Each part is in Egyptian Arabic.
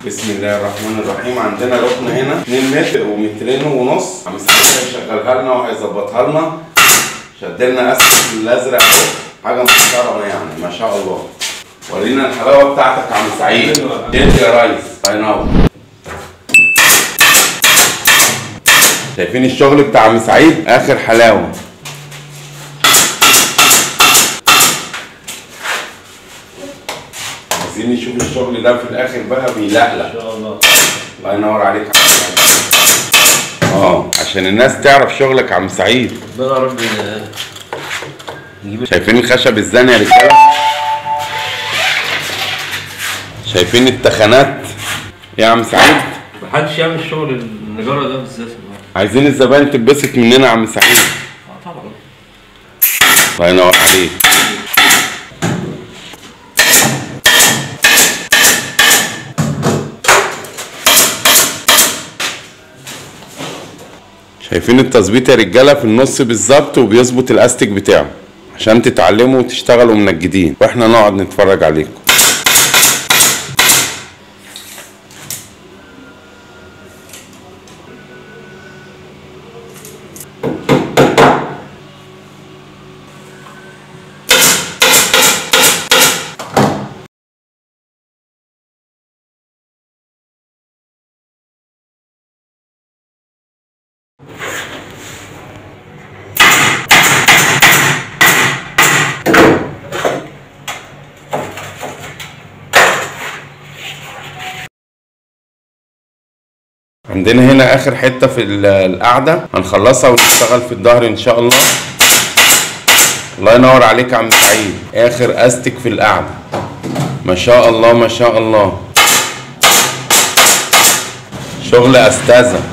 بسم الله الرحمن الرحيم عندنا ركن هنا 2 متر ومترين ونص عم سعيد هيشغلها لنا وهيظبطها لنا شد لنا اسد الازرق اهو حاجه محترمه يعني ما شاء الله ورينا الحلاوه بتاعتك يا عم سعيد ادي يا ريس الله ينور شايفين الشغل بتاع عم سعيد اخر حلاوه عايزين نشوف الشغل ده في الاخر بقى بيلقلق شاء الله الله ينور عليك يا عم سعيد اه عشان الناس تعرف شغلك يا عم سعيد ربنا يا رب يجيب شايفين الخشب الزاني يا رجاله شايفين التخانات يا عم سعيد محدش يعمل شغل النجارة ده بالذات عايزين الزبائن تتبسط مننا يا عم سعيد اه طبعا الله ينور عليك شايفين التظبيط يا رجاله في النص بالظبط وبيظبط الاستيك بتاعه عشان تتعلموا وتشتغلوا منجدين واحنا نقعد نتفرج عليكم عندنا هنا اخر حته في ال- القعده هنخلصها ونشتغل في الظهر ان شاء الله الله ينور عليك يا عم سعيد اخر استك في القعده ما شاء الله ما شاء الله شغل استاذه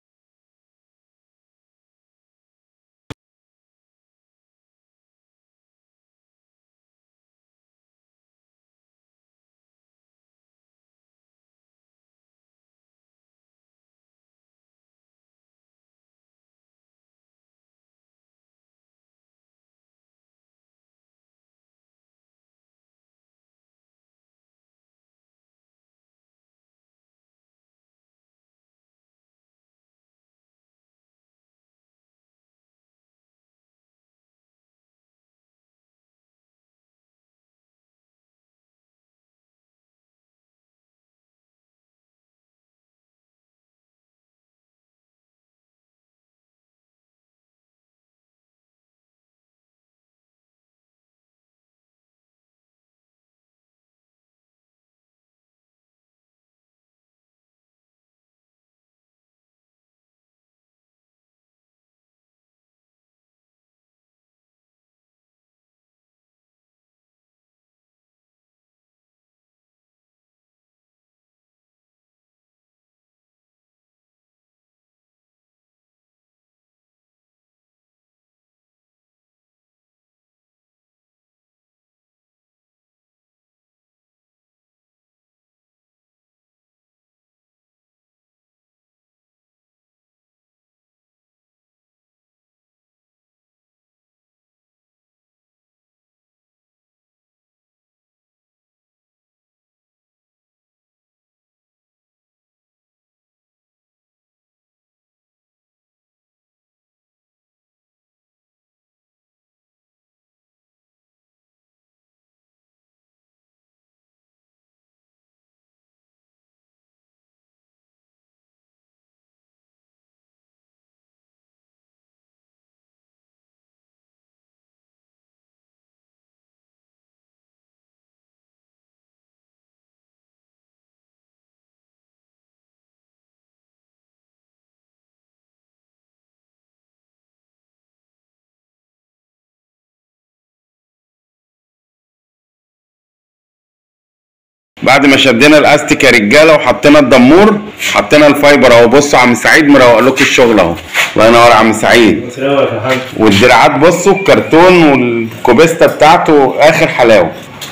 بعد ما شدينا الاستيك يا رجاله وحطينا الدمور حطينا الفايبر اهو بصوا عم سعيد مروق لكم الشغل اهو الله ينور يا عم سعيد تروق يا حاج والدراعات بصوا الكرتون والكوبيستا بتاعته اخر حلاوه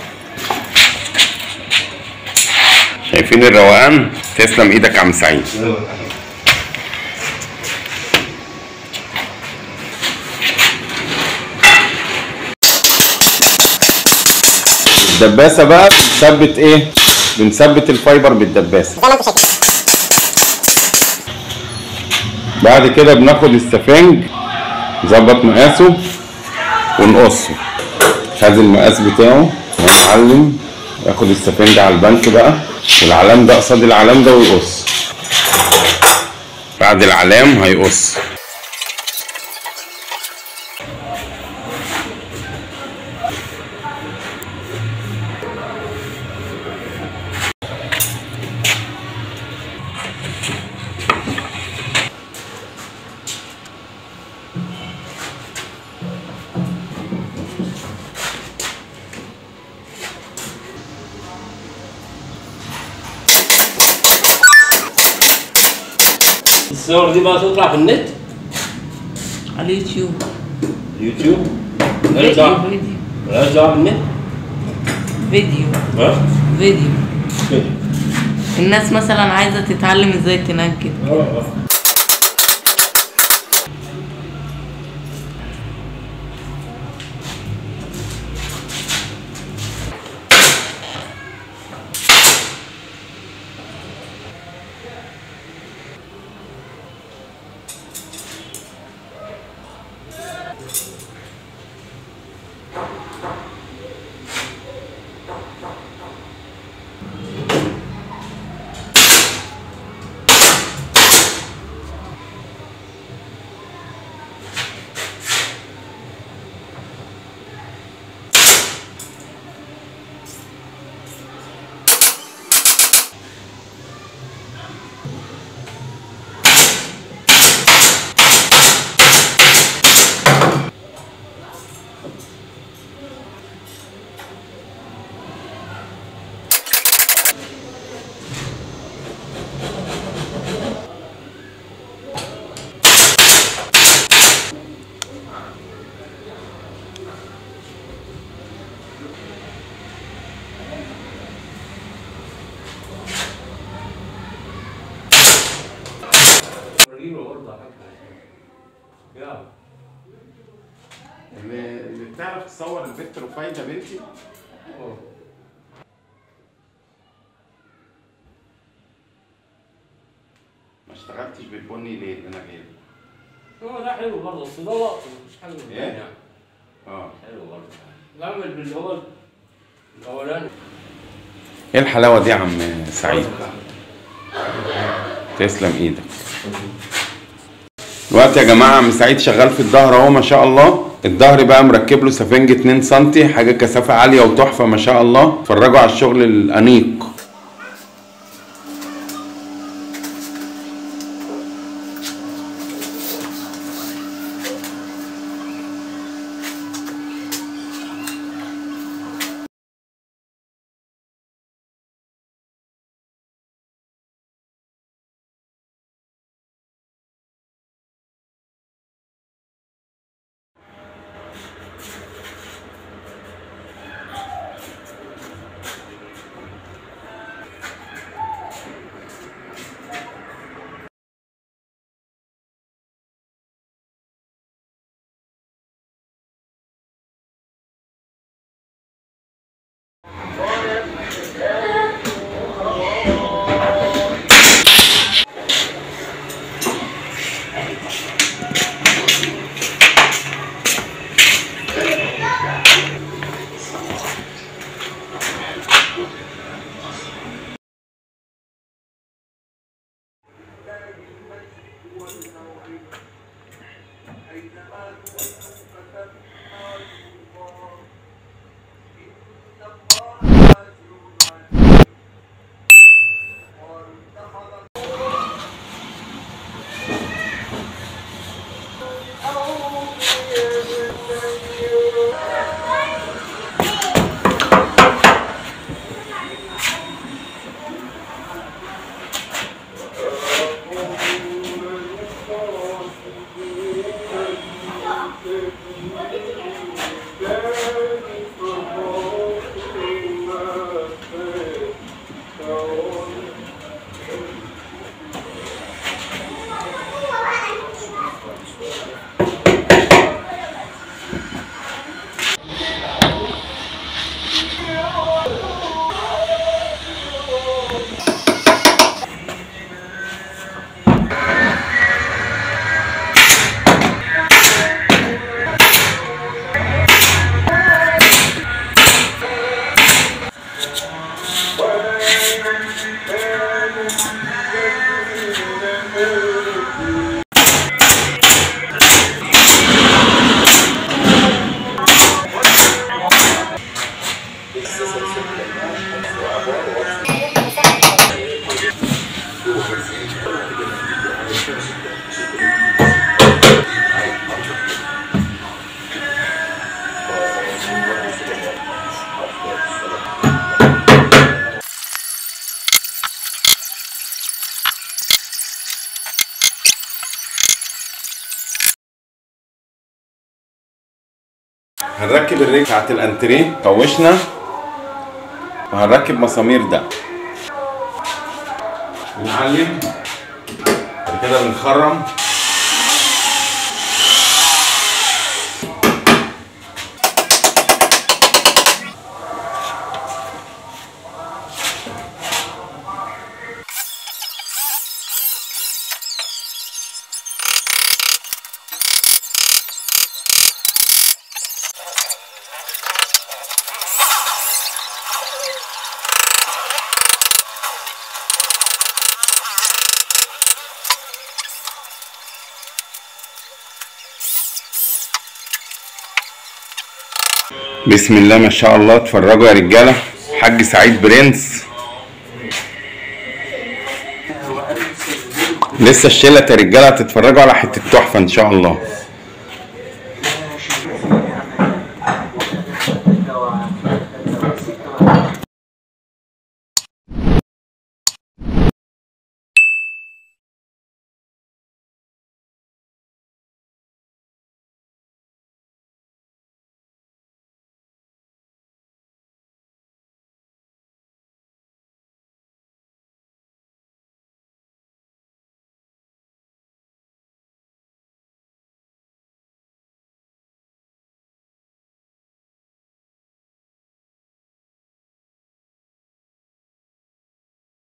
شايفين الروقان تسلم ايدك يا عم سعيد الدباسه بقى بتثبت ايه بنثبت الفايبر بالدباسه بعد كده بناخد السفنج نظبط مقاسه ونقصه خد المقاس بتاعه يا معلم ياخد السفنج على البنك بقى والعلام ده قصاد العلام ده ويقص بعد العلام هيقص الصور دي بقى تطلع في النت على اليوتيوب اليوتيوب مالهاش فيديو دعوه فيديو مالهاش دعوه بالنت فيديو ها؟ فيديو كده. الناس مثلا عايزه تتعلم ازاي تنام كده اه اه وريله برضه حاجه يلا اللي بتعرف تصور البت رفايدة بنتي اه. ما اشتغلتش بالبني ليه اللي انا جايبه هو ده حلو برضه بس ده وقت مش حاجه ايه؟ يعني اه حلو برضه بعمل باللي هو الاولاني ايه الحلاوه دي يا عم سعيد تسلم ايدك دلوقتي يا جماعه عم سعيد شغال في الظهر اهو ما شاء الله الظهر بقى مركب له سفنج 2 سم حاجه كثافه عاليه وتحفه ما شاء الله اتفرجوا على الشغل الانيق هنركب الرجل بتاعت الانتريه طوشنا وهنركب مسامير ده بنعلم بعد كده بنخرم بسم الله ما شاء الله اتفرجوا يا رجاله حاج سعيد برنس لسه الشله يا رجاله هتتفرجوا على حته تحفه ان شاء الله